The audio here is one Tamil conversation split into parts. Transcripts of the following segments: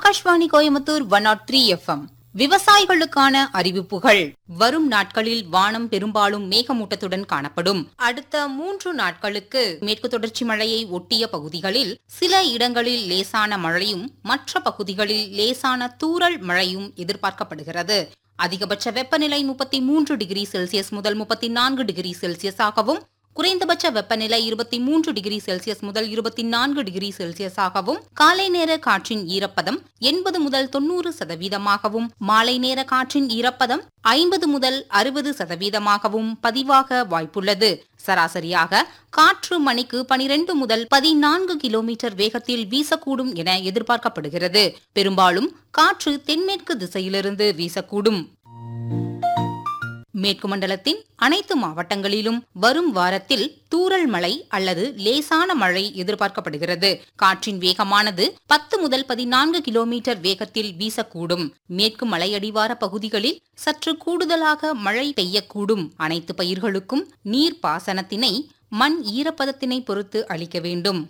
Akashvani Coimbatore one nought three FM விவசாயிகளுக்கான அறிவிப்புகள் வரும் நாட்களில் வானம் பெரும்பாலும் மேகமூட்டத்துடன் காணப்படும் அடுத்த மூன்று நாட்களுக்கு மேற்கு தொடர்ச்சி மழையை ஒட்டிய பகுதிகளில் சில இடங்களில் லேசான மழையும் மற்ற பகுதிகளில் லேசான தூறல் மழையும் எதிர்பார்க்கப்படுகிறது அதிகபட்ச வெப்பநிலை முப்பத்தி மூன்று டிகிரி செல்சியஸ் முதல் முப்பத்தி நான்கு டிகிரி செல்சியஸாகவும் குறைந்தபட்ச வெப்பநிலை இருபத்தி மூன்று டிகிரி செல்சியஸ் முதல் இருபத்தி நான்கு டிகிரி செல்சியஸாகவும் காலை நேர காற்றின் ஈரப்பதம் எண்பது முதல் தொண்ணூறு சதவீதமாகவும் மாலை நேர காற்றின் ஈரப்பதம் ஐம்பது முதல் அறுபது சதவீதமாகவும் பதிவாக வாய்ப்புள்ளது சராசரியாக காற்று மணிக்கு பனிரெண்டு முதல் பதினான்கு கிலோமீட்டர் வேகத்தில் வீசக்கூடும் என எதிர்பார்க்கப்படுகிறது பெரும்பாலும் காற்று தென்மேற்கு திசையிலிருந்து வீசக்கூடும் மேற்கு மண்டலத்தின் அனைத்து மாவட்டங்களிலும் வரும் வாரத்தில் தூறல் மழை அல்லது லேசான மழை எதிர்பார்க்கப்படுகிறது காற்றின் வேகமானது பத்து முதல் பதினான்கு கிலோமீட்டர் வேகத்தில் வீசக்கூடும் மேற்கு மலையடிவார பகுதிகளில் சற்று கூடுதலாக மழை பெய்யக்கூடும் அனைத்து பயிர்களுக்கும் நீர் பாசனத்தினை மண் ஈரப்பதத்தினை பொறுத்து அளிக்க வேண்டும்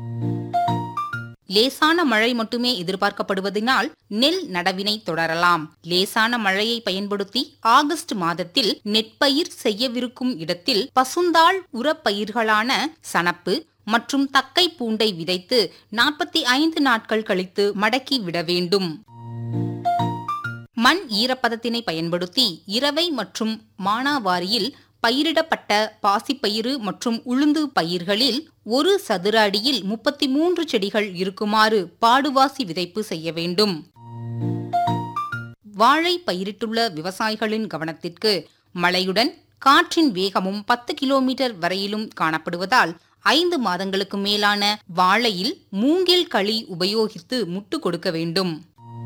லேசான மழை மட்டுமே எதிர்பார்க்கப்படுவதனால் நெல் நடவினை தொடரலாம் லேசான மழையை பயன்படுத்தி ஆகஸ்ட் மாதத்தில் நெற்பயிர் செய்யவிருக்கும் இடத்தில் பசுந்தாள் உரப்பயிர்களான சணப்பு மற்றும் தக்கை பூண்டை விதைத்து நாற்பத்தி ஐந்து நாட்கள் கழித்து மடக்கி விட வேண்டும் மண் ஈரப்பதத்தினை பயன்படுத்தி இரவை மற்றும் மானாவாரியில் பயிரிடப்பட்ட பாசிப்பயிறு மற்றும் உளுந்து பயிர்களில் ஒரு சதுர அடியில் முப்பத்தி மூன்று செடிகள் இருக்குமாறு பாடுவாசி விதைப்பு செய்ய வேண்டும் வாழை பயிரிட்டுள்ள விவசாயிகளின் கவனத்திற்கு மழையுடன் காற்றின் வேகமும் பத்து கிலோமீட்டர் வரையிலும் காணப்படுவதால் ஐந்து மாதங்களுக்கு மேலான வாழையில் மூங்கில் களி உபயோகித்து முட்டு கொடுக்க வேண்டும்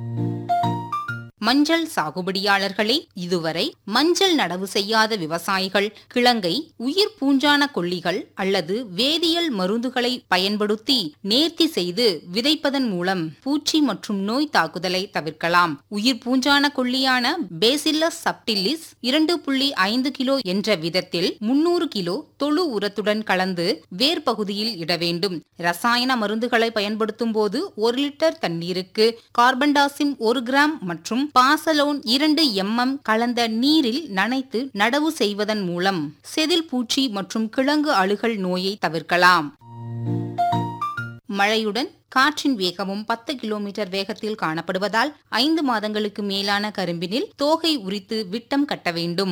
மஞ்சள் சாகுபடியாளர்களே இதுவரை மஞ்சள் நடவு செய்யாத விவசாயிகள் கிழங்கை உயிர் பூஞ்சான கொல்லிகள் அல்லது வேதியியல் மருந்துகளை பயன்படுத்தி நேர்த்தி செய்து விதைப்பதன் மூலம் பூச்சி மற்றும் நோய் தாக்குதலை தவிர்க்கலாம் உயிர் பூஞ்சான கொல்லியான பேசில்லஸ் சப்டில்லிஸ் இரண்டு புள்ளி ஐந்து கிலோ என்ற விதத்தில் முன்னூறு கிலோ தொழு உரத்துடன் கலந்து வேர் பகுதியில் இட வேண்டும் ரசாயன மருந்துகளை பயன்படுத்தும் போது ஒரு லிட்டர் தண்ணீருக்கு கார்பன்டாசிம் ஒரு கிராம் மற்றும் பாசலோன் இரண்டு எம்எம் கலந்த நீரில் நனைத்து நடவு செய்வதன் மூலம் செதில் பூச்சி மற்றும் கிழங்கு அழுகல் நோயை தவிர்க்கலாம் மழையுடன் காற்றின் வேகமும் பத்து கிலோமீட்டர் வேகத்தில் காணப்படுவதால் ஐந்து மாதங்களுக்கு மேலான கரும்பினில் தோகை உரித்து விட்டம் கட்ட வேண்டும்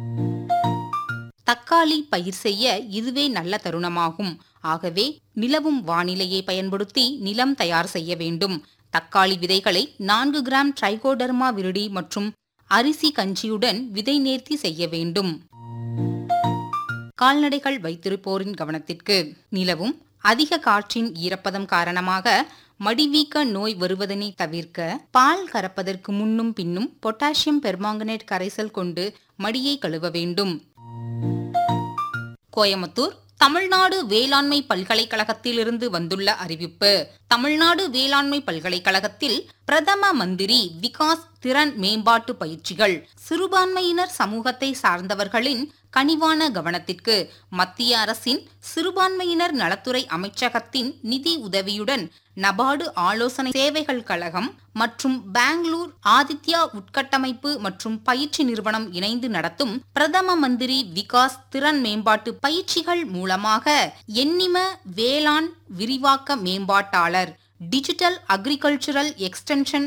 தக்காளி பயிர் செய்ய இதுவே நல்ல தருணமாகும் ஆகவே நிலவும் வானிலையை பயன்படுத்தி நிலம் தயார் செய்ய வேண்டும் தக்காளி விதைகளை நான்கு கிராம் ட்ரைகோடர்மா விருடி மற்றும் அரிசி கஞ்சியுடன் விதை நேர்த்தி செய்ய வேண்டும் கால்நடைகள் வைத்திருப்போரின் கவனத்திற்கு நிலவும் அதிக காற்றின் ஈரப்பதம் காரணமாக மடிவீக்க நோய் வருவதனை தவிர்க்க பால் கறப்பதற்கு முன்னும் பின்னும் பொட்டாசியம் பெர்மாங்கனேட் கரைசல் கொண்டு மடியை கழுவ வேண்டும் கோயமுத்தூர் தமிழ்நாடு வேளாண்மை பல்கலைக்கழகத்திலிருந்து வந்துள்ள அறிவிப்பு தமிழ்நாடு வேளாண்மை பல்கலைக்கழகத்தில் பிரதம மந்திரி விகாஸ் திறன் மேம்பாட்டு பயிற்சிகள் சிறுபான்மையினர் சமூகத்தை சார்ந்தவர்களின் கனிவான கவனத்திற்கு மத்திய அரசின் சிறுபான்மையினர் நலத்துறை அமைச்சகத்தின் நிதி உதவியுடன் நபார்டு ஆலோசனை சேவைகள் கழகம் மற்றும் பெங்களூர் ஆதித்யா உட்கட்டமைப்பு மற்றும் பயிற்சி நிறுவனம் இணைந்து நடத்தும் பிரதம மந்திரி விகாஸ் திறன் மேம்பாட்டு பயிற்சிகள் மூலமாக எண்ணிம வேளாண் விரிவாக்க மேம்பாட்டாளர் டிஜிட்டல் அக்ரிகல்ச்சரல் எக்ஸ்டென்ஷன்